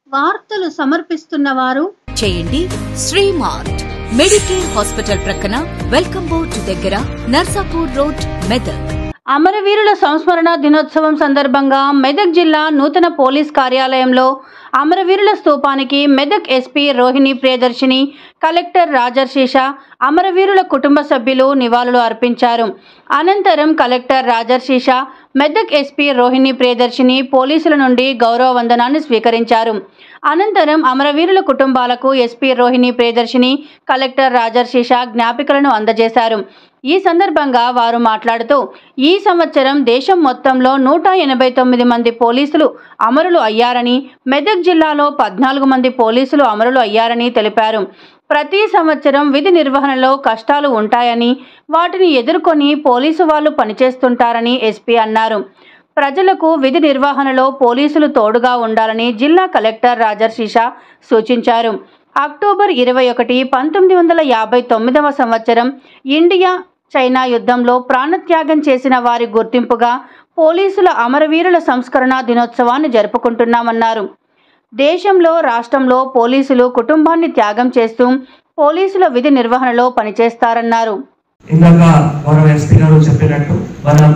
వార్తలు సమర్పిస్తున్న వారు చేయండి శ్రీమార్ట్ మెడికేర్ హాస్పిటల్ ప్రక్కన వెల్కమ్ బోర్డ్ దగ్గర నర్సాపూర్ రోడ్ మెదక్ అమరవీరుల సంస్మరణ దినోత్సవం సందర్భంగా మెదక్ జిల్లా నూతన పోలీస్ కార్యాలయంలో అమరవీరుల స్తూపానికి మెదక్ ఎస్పీ రోహిణి ప్రియదర్శిని కలెక్టర్ రాజర్శీష అమరవీరుల కుటుంబ సభ్యులు నివాళులు అర్పించారు అనంతరం కలెక్టర్ రాజర్శీష మెదక్ ఎస్పీ రోహిణి ప్రియదర్శిని పోలీసుల నుండి గౌరవ వందనాన్ని స్వీకరించారు అనంతరం అమరవీరుల కుటుంబాలకు ఎస్పీ రోహిణి ప్రియదర్శిని కలెక్టర్ రాజర్శీష జ్ఞాపికలను అందజేశారు ఈ సందర్భంగా వారు మాట్లాడుతూ ఈ సంవత్సరం దేశం మొత్తంలో నూట ఎనభై తొమ్మిది మంది పోలీసులు అమరులు అయ్యారని మెదక్ జిల్లాలో పద్నాలుగు మంది పోలీసులు అమరులు అయ్యారని తెలిపారు ప్రతి సంవత్సరం విధి నిర్వహణలో కష్టాలు ఉంటాయని వాటిని ఎదుర్కొని పోలీసు వాళ్ళు పనిచేస్తుంటారని ఎస్పీ అన్నారు ప్రజలకు విధి నిర్వహణలో పోలీసులు తోడుగా ఉండాలని జిల్లా కలెక్టర్ రాజర్షిష సూచించారు అక్టోబర్ ఇరవై ఒకటి పంతొమ్మిది వందల యాభై తొమ్మిదవ సంవత్సరం ఇండియా చైనా యుద్ధంలో ప్రాణత్యాగం చేసిన వారి గుర్తింపుగా పోలీసుల అమరవీరుల సంస్కరణ దినోత్సవాన్ని జరుపుకుంటున్నామన్నారు దేశంలో రాష్ట్రంలో పోలీసులు కుటుంబాన్ని త్యాగం చేస్తూ పోలీసుల విధి నిర్వహణలో పనిచేస్తారన్నారు ఇందాక గౌరవ ఎస్పీ గారు చెప్పినట్టు మనం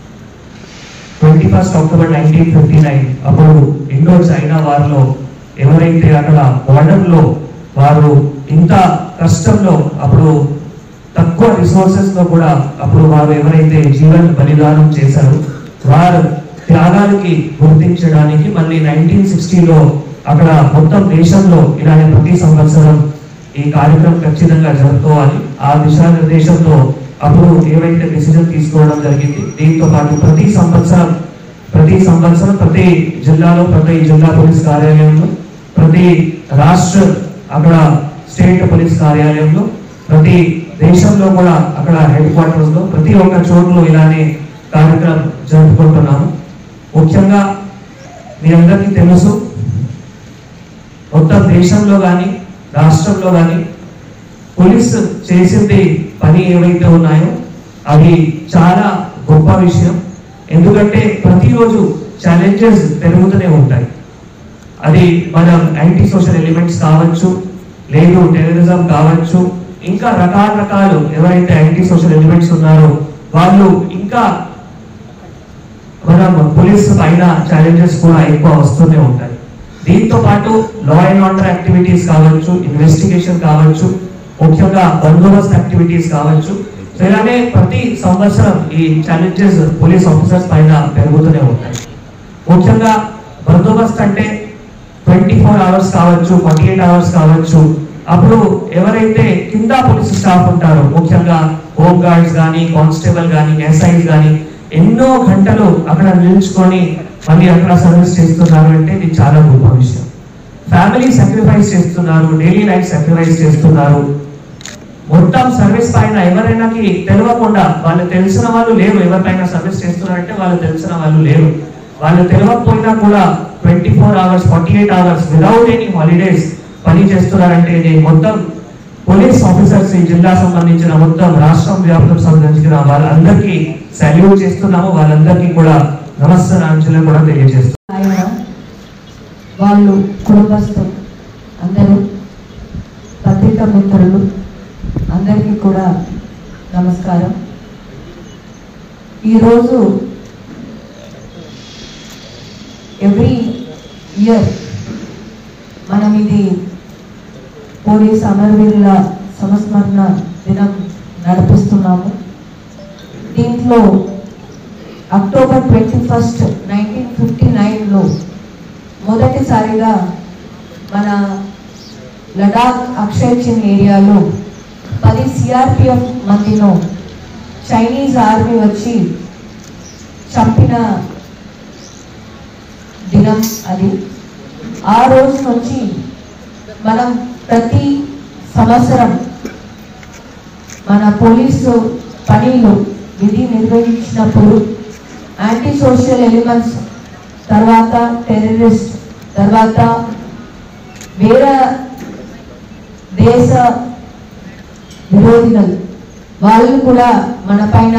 twenty first October nineteen fifty nine అప్పుడు ఇండో చైనా వారిలో ఎవరైతే అక్కడ border లో వారు ఇంత కష్టంలో అప్పుడు తక్కువ రిసోర్సెస్ లో కూడా అప్పుడు వారు ఎవరైతే జీవన్ బలిదానం చేశారో వారు త్యాగానికి గుర్తించడానికి మళ్ళీ నైన్టీన్ సిక్స్టీలో అక్కడ మొత్తం దేశంలో ఇలానే ప్రతి సంవత్సరం ఈ కార్యక్రమం ఖచ్చితంగా జరుపుకోవాలి ఆ దిశానిర్దేశంతో అప్పుడు ఏవైతే డిసిజన్ తీసుకోవడం జరిగింది దీంతో పాటు ప్రతి సంవత్సరం ప్రతి సంవత్సరం ప్రతి జిల్లాలో ప్రతి జిల్లా పోలీస్ కార్యాలయంలో ప్రతి రాష్ట్ర అక్కడ స్టేట్ పోలీస్ కార్యాలయంలో ప్రతి దేశంలో కూడా అక్కడ హెడ్ క్వార్టర్స్ లో ప్రతి ఒక్క చోట్లో ఇలానే కార్యక్రమం జరుపుకుంటున్నాము ముఖ్యంగా మీ అందరికీ తెలుసు మొత్తం దేశంలో కానీ రాష్ట్రంలో కానీ పోలీస్ చేసింది పని ఏవైతే ఉన్నాయో అది చాలా గొప్ప విషయం ఎందుకంటే ప్రతిరోజు ఛాలెంజెస్ పెరుగుతూనే ఉంటాయి అది మనం యాంటీ సోషల్ ఎలిమెంట్స్ కావచ్చు లేదు టెర్రరిజం కావచ్చు ఇంకా రకరకాలు ఎవరైతే యాంటీ సోషల్ ఎలిమెంట్స్ ఉన్నారో వాళ్ళు ఇంకా మనం పోలీస్ పైన ఛాలెంజెస్ కూడా ఎక్కువ వస్తూనే ఉంటాయి దీంతో పాటు లా అండ్ ఆర్డర్ యాక్టివిటీస్ కావచ్చు ఇన్వెస్టిగేషన్ కావచ్చు ముఖ్యంగా బందోబస్త్ యాక్టివిటీస్ కావచ్చు సో ఇలానే ప్రతి సంవత్సరం ఈ ఛాలెంజెస్ పోలీస్ ఆఫీసర్స్ పైన పెరుగుతూనే ఉంటాయి ముఖ్యంగా బందోబస్త్ అంటే ట్వంటీ ఫోర్ అవర్స్ కావచ్చు ఫార్టీ ఎయిట్ అవర్స్ కావచ్చు అప్పుడు ఎవరైతే కింద పోలీస్ స్టాఫ్ ఉంటారో ముఖ్యంగా హోమ్ గార్డ్స్ కానీ కానిస్టేబుల్ కానీ ఎస్ఐస్ కానీ ఎన్నో గంటలు అక్కడ నిల్చుకొని మళ్ళీ అక్కడ సర్వీస్ చేస్తున్నారు అంటే ఇది చాలా గొప్ప విషయం ఫ్యామిలీ సాక్రిఫైస్ చేస్తున్నారు డైలీ లైఫ్ సాక్రిఫైస్ చేస్తున్నారు మొత్తం సర్వీస్ పైన ఎవరైనాకి తెలియకుండా వాళ్ళు తెలిసిన వాళ్ళు లేరు ఎవరిపైన సర్వీస్ చేస్తున్నారంటే వాళ్ళు తెలిసిన వాళ్ళు లేరు వాళ్ళు తెలియకపోయినా కూడా twenty four hours forty eight hours without any holidays పని చేస్తున్నారంటే ఇది మొత్తం పోలీస్ ఆఫీసర్స్ ఈ జిల్లా సంబంధించిన మొత్తం రాష్ట్రం వ్యాప్తం సంబంధించిన వాళ్ళందరికీ సాల్యూట్ చేస్తున్నాము వాళ్ళందరికీ కూడా నమస్కారాంజలి కూడా తెలియజేస్తున్నాము ఆయన వాళ్ళు కుటుంబస్తులు అందరూ పత్రికా మిత్రులు అందరికీ కూడా నమస్కారం ఈరోజు ఎవ్రీ ఇయర్ మనం ఇది పోలీస్ అమరవీరుల సంస్మరణ దినం నడిపిస్తున్నాము దీంట్లో October twenty first nineteen fifty నైన్లో మొదటిసారిగా మన లడాక్ అక్షయ్ చిన్ ఏరియాలో పది సిఆర్పిఎఫ్ మందిలో చైనీస్ ఆర్మీ వచ్చి చంపిన దినం అది ఆ రోజు నుంచి మనం ప్రతి సంవత్సరం మన పోలీసు పనిలో విధి నిర్వహించినప్పుడు యాంటీ సోషల్ ఎలిమెంట్స్ తర్వాత టెర్రరిస్ట్ తర్వాత వేరే దేశ విరోధులు వాళ్ళు కూడా మన పైన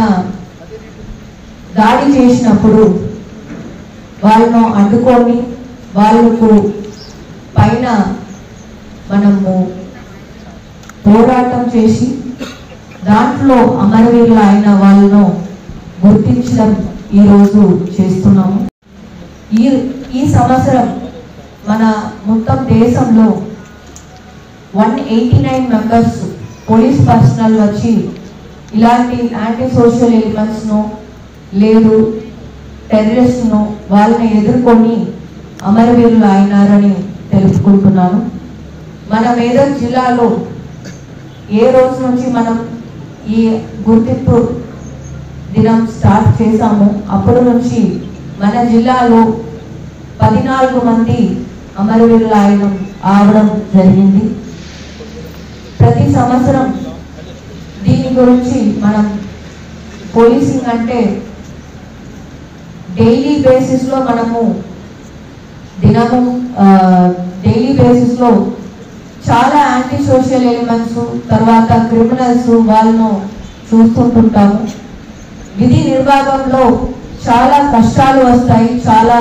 దాడి చేసినప్పుడు వాళ్ళను అడ్డుకొని వాళ్ళకు పైన మనము పోరాటం చేసి దాంట్లో అమరవీరులు అయిన వాళ్ళను గుర్తించడం ఈరోజు చేస్తున్నాము ఈ ఈ సంవత్సరం మన మొత్తం దేశంలో one eighty nine members police personnel వచ్చి ఇలాంటి యాంటీ సోషల్ ఎలిమెంట్స్ను లేదు టెర్రరిస్ట్ను వాళ్ళని ఎదుర్కొని అమరవీరులు అయినారని తెలుపుకుంటున్నాను మన మేదక్ జిల్లాలో ఏ రోజు నుంచి మనం ఈ గుర్తింపు దినం స్టార్ట్ చేశామో అప్పటి నుంచి మన జిల్లాలో పద్నాలుగు మంది అమరవీరుల ఆయన ఆవడం జరిగింది ప్రతి సంవత్సరం దీని గురించి మనం పోలీసింగ్ అంటే డైలీ బేసిస్లో మనము దినము డైలీ బేసిస్లో చాలా యాంటీ సోషల్ ఎలిమెంట్స్ తర్వాత క్రిమినల్స్ వాళ్ళను చూస్తుంటుంటాము విధి నిర్వాహంలో చాలా కష్టాలు వస్తాయి చాలా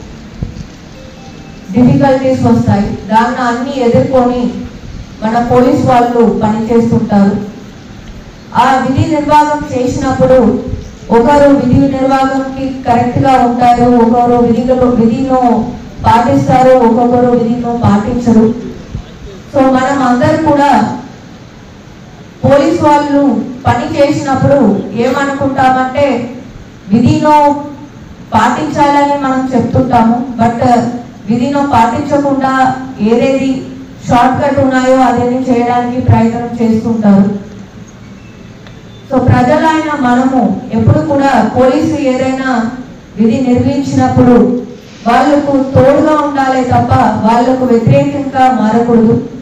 డిఫికల్టీస్ వస్తాయి దాన్ని అన్ని ఎదుర్కొని మన పోలీస్ వాళ్ళు పనిచేస్తుంటారు ఆ విధి నిర్వాహం చేసినప్పుడు ఒకరు విధి నిర్వాహంకి కరెక్ట్ గా ఉంటారు ఒకరు విధిలో విధిను పాటిస్తారు ఒక్కొక్కరు విధిను పాటించరు సో మనం అందరు కూడా పోలీస్ వాళ్ళు పని చేసినప్పుడు ఏమనుకుంటామంటే విధిను పాటించాలని మనం చెప్తుంటాము బట్ విధిను పాటించకుండా ఏదేది షార్ట్ కట్ ఉన్నాయో అదేది చేయడానికి ప్రయత్నం చేస్తుంటారు సో ప్రజలైన మనము ఎప్పుడు కూడా పోలీసు ఏదైనా విధి నిర్వహించినప్పుడు వాళ్ళకు తోడుగా ఉండాలి తప్ప వాళ్ళకు వ్యతిరేకంగా మారకూడదు